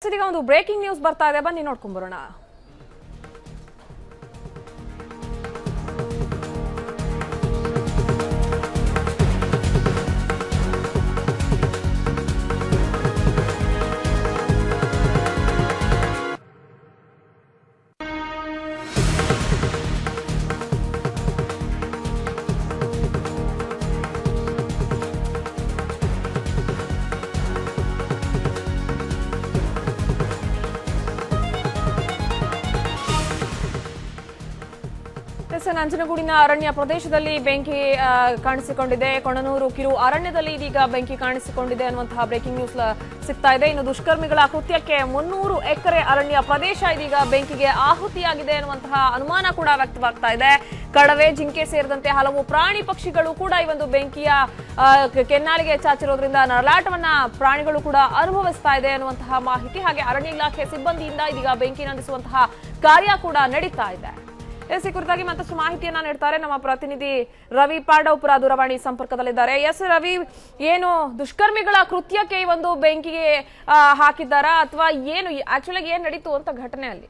ಇದೀಗ ಒಂದು breaking news ಬರ್ತಾ ಇದೆ ಬನ್ನಿ ನೋಡ್ಕೊಂಡ್ ಬರೋಣ ಎಸ್ ನಂಜನಗೂಡಿನ ಅರಣ್ಯ ಪ್ರದೇಶದಲ್ಲಿ ಬೆಂಕಿ ಆ, ಕಾಣಿಸಿಕೊಂಡಿದೆ ಕೊಣನೂರು ಕಿರು ಅರಣ್ಯದಲ್ಲಿ ಇದೀಗ ಬೆಂಕಿ ಕಾಣಿಸಿಕೊಂಡಿದೆ ಅನ್ನುವಂತಹ ಬ್ರೇಕಿಂಗ್ ನ್ಯೂಸ್ ಲ- ಸಿಗ್ತಾ ಇದೆ ಇನ್ನು ದುಷ್ಕರ್ಮಿಗಳ ಕೃತ್ಯಕ್ಕೆ ಮುನ್ನೂರು ಎಕರೆ ಅರಣ್ಯ ಪ್ರದೇಶ ಇದೀಗ ಬೆಂಕಿಗೆ ಆಹುತಿಯಾಗಿದೆ ಅನ್ನುವಂತಹ ಅನುಮಾನ ಕೂಡ ವ್ಯಕ್ತವಾಗ್ತಾ ಇದೆ ಕಡವೆ ಜಿಂಕೆ ಸೇರಿದಂತೆ ಹಲವು ಪ್ರಾಣಿ ಪಕ್ಷಿಗಳು ಕೂಡ ಈ ಒಂದು ಬೆಂಕಿಯ ಆ, ಕೆ- ಕೆನ್ನಾಲಿಗೆ ಚಾಚಿರೋದ್ರಿಂದ ನರಳಾಟವನ್ನ ಪ್ರಾಣಿಗಳು ಕೂಡ ಅನುಭವಿಸ್ತಾ ಇದೆ ಅನ್ನುವಂತಹ ಮಾಹಿತಿ ಹಾಗೆ ಅರಣ್ಯ ಇಲಾಖೆ ಸಿಬ್ಬಂದಿಯಿಂದ ಇದೀಗ ಬೆಂಕಿ ನಂದಿಸುವಂತಹ ಕಾರ್ಯ ಕೂಡ ನಡೀತಾ ಇದೆ ಎಸ್ ಈ ಕುರಿತಾಗಿ ಮತ್ತಷ್ಟು ಮಾಹಿತಿಯನ್ನ ನೀಡ್ತಾರೆ ನಮ್ಮ ಪ್ರತಿನಿಧಿ ರವಿ ಪಾಂಡವಪುರ ದೂರವಾಣಿ ಸಂಪರ್ಕದಲ್ಲಿದ್ದಾರೆ ಎಸ್ ರವಿ ಏನು ದುಷ್ಕರ್ಮಿಗಳ ಕೃತ್ಯಕ್ಕೆ ಈ ಒಂದು ಬೆಂಕಿಗೆ ಆ, ಹಾಕಿದ್ದಾರಾ ಅಥವಾ ಏನು ಆಕ್ಚುಲಿ ಏನ್ ನಡೀತು ಅಂತ ಘಟನೆ ಅಲ್ಲಿ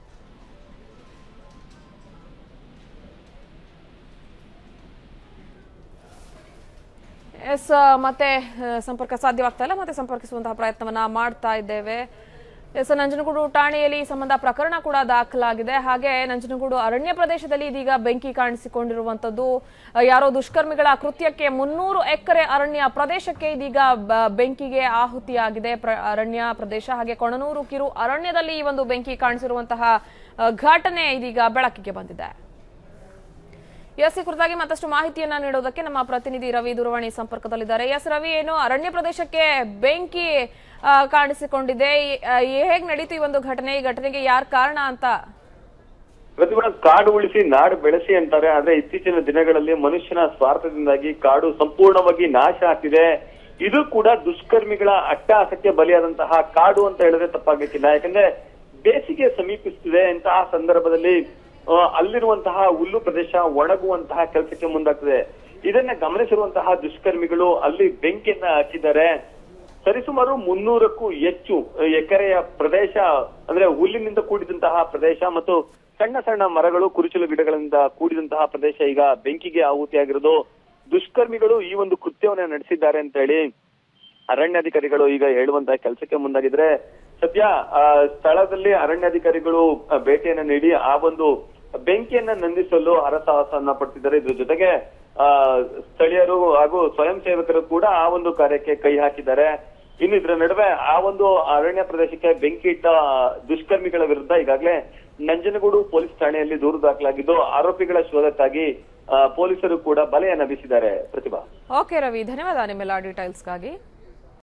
ಎಸ್ ಮತ್ತೆ ಆ, ಸಂಪರ್ಕ ಸಾಧ್ಯವಾಗ್ತಾ ಇಲ್ಲ ಮತ್ತೆ ಸಂಪರ್ಕಿಸುವಂತಹ ಪ್ರಯತ್ನವನ್ನ ಮಾಡ್ತಾ ಇದ್ದೇವೆ ಎಸ್ ನಂಜನಗೂಡು ಠಾಣೆಯಲ್ಲಿ ಈ ಸಂಬಂಧ ಪ್ರಕರಣ ಕೂಡ ದಾಖಲಾಗಿದೆ ಹಾಗೆ ನಂಜನಗೂಡು ಅರಣ್ಯ ಪ್ರದೇಶದಲ್ಲಿ ಇದೀಗ ಬೆಂಕಿ ಕಾಣಿಸಿಕೊಂಡಿರುವಂತದ್ದು ಆ, ಯಾರೋ ದುಷ್ಕರ್ಮಿಗಳ ಕೃತ್ಯಕ್ಕೆ ಮುನ್ನೂರು ಎಕರೆ ಅರಣ್ಯ ಪ್ರದೇಶಕ್ಕೆ ಇದೀಗ ಬ- ಬೆಂಕಿಗೆ ಆಹುತಿಯಾಗಿದೆ ಪ್ರ- ಅರಣ್ಯ ಪ್ರದೇಶ ಹಾಗೆ ಕೊಣನೂರು ಕಿರು ಅರಣ್ಯದಲ್ಲಿ ಈ ಒಂದು ಬೆಂಕಿ ಕಾಣಿಸಿರುವಂತಹ ಆ, ಘಟನೆ ಇದೀಗ ಬೆಳಕಿಗೆ ಬಂದಿದೆ ಎಸ್ ಈ ಕುರಿತಾಗಿ ಮತ್ತಷ್ಟು ಮಾಹಿತಿಯನ್ನ ನೀಡೋದಕ್ಕೆ ನಮ್ಮ ಪ್ರತಿನಿಧಿ ರವಿ ದೂರವಾಣಿ ಸಂಪರ್ಕದಲ್ಲಿದ್ದಾರೆ ಎಸ್ ರವಿ ಏನು ಅರಣ್ಯ ಪ್ರದೇಶಕ್ಕೆ ಬೆಂಕಿ ಆ, ಕಾಣಿಸಿಕೊಂಡಿದೆ ಈ- ಆ, ಹೇಗ್ ನಡೀತು ಈ ಒಂದು ಘಟನೆ ಈ ಘಟನೆಗೆ ಯಾರ್ ಕಾರಣ ಅಂತ ಪ್ರತಿಭಾ ಕಾಡು ಉಳಿಸಿ ನಾಡು ಬೆಳೆಸಿ ಅಂತಾರೆ ಆದ್ರೆ ಇತ್ತೀಚಿನ ದಿನಗಳಲ್ಲಿ ಮನುಷ್ಯನ ಸ್ವಾರ್ಥದಿಂದಾಗಿ ಕಾಡು ಸಂಪೂರ್ಣವಾಗಿ ನಾಶ ಆಗ್ತಿದೆ ಇದು ಕೂಡ ದುಷ್ಕರ್ಮಿಗಳ ಅಟ್ಟಹಾಸಕ್ಕೆ ಬಲಿಯಾದಂತಹ ಕಾಡು ಅಂತ ಹೇಳಿದ್ರೆ ತಪ್ಪಾಗಲಿಕ್ಕಿಲ್ಲ ಯಾಕಂದ್ರೆ ಬೇಸಿಗೆ ಸಮೀಪಿಸುತ್ತಿದೆ ಇಂತಹ ಸಂದರ್ಭದಲ್ಲಿ ಆ, ಅಲ್ಲಿರುವಂತಹ ಹುಲ್ಲು ಪ್ರದೇಶ ಒಣಗುವಂತಹ ಕೆಲಸಕ್ಕೆ ಮುಂದಾಗ್ತದೆ ಇದನ್ನ ಗಮನಿಸಿರುವಂತಹ ದುಷ್ಕರ್ಮಿಗಳು ಅಲ್ಲಿ ಬೆಂಕಿಯನ್ನ ಹಾಕಿದ್ದಾರೆ ಸರಿಸುಮಾರು ಮುನ್ನೂರಕ್ಕೂ ಹೆಚ್ಚು ಎಕರೆಯ ಪ್ರದೇಶ ಅಂದ್ರೆ ಹುಲ್ಲಿನಿಂದ ಕೂಡಿದಂತಹ ಪ್ರದೇಶ ಮತ್ತು ಸಣ್ಣ ಸಣ್ಣ ಮರಗಳು ಕುರುಚಲು ಗಿಡಗಳಿಂದ ಕೂಡಿದಂತಹ ಪ್ರದೇಶ ಈಗ ಬೆಂಕಿಗೆ ಆಹುತಿಯಾಗಿರೋದು ದುಷ್ಕರ್ಮಿಗಳು ಈ ಒಂದು ಕೃತ್ಯವನ್ನ ನಡೆಸಿದ್ದಾರೆ ಅಂತ ಹೇಳಿ ಅರಣ್ಯಾಧಿಕಾರಿಗಳು ಈಗ ಹೇಳುವಂತಹ ಕೆಲಸಕ್ಕೆ ಮುಂದಾಗಿದ್ರೆ ಸದ್ಯ ಆ, ಸ್ಥಳದಲ್ಲಿ ಅರಣ್ಯಾಧಿಕಾರಿಗಳು ಆ, ಭೇಟಿಯನ್ನ ನೀಡಿ ಆ ಒಂದು ಬೆಂಕಿಯನ್ನ ನಂದಿಸಲು ಹರಸಾಹಸವನ್ನ ಪಡ್ತಿದ್ದಾರೆ ಇದ್ರ ಜೊತೆಗೆ ಆ ಸ್ಥಳೀಯರು ಹಾಗೂ ಸ್ವಯಂ ಸೇವಕರು ಕೂಡ ಆ ಒಂದು ಕಾರ್ಯಕ್ಕೆ ಕೈ ಹಾಕಿದ್ದಾರೆ ಇನ್ನು ಇದ್ರ ನಡುವೆ ಆ ಒಂದು ಅರಣ್ಯ ಪ್ರದೇಶಕ್ಕೆ ಬೆಂಕಿ ಇಟ್ಟ ದುಷ್ಕರ್ಮಿಗಳ ವಿರುದ್ಧ ಈಗಾಗಲೇ ನಂಜನಗೂಡು ಪೊಲೀಸ್ ಠಾಣೆಯಲ್ಲಿ ದೂರು ದಾಖಲಾಗಿದ್ದು ಆರೋಪಿಗಳ ಶೋಧಕ್ಕಾಗಿ ಆ, ಪೊಲೀಸರು ಕೂಡ ಬಲೆಯನ್ನ ಬೀಸಿದ್ದಾರೆ ಪ್ರತಿಭಾ ಓಕೆ ರವಿ ಧನ್ಯವಾದ ನಿಮ್ಮೆಲ್ಲ ಡೀಟೇಲ್ಸ್ಗಾಗಿ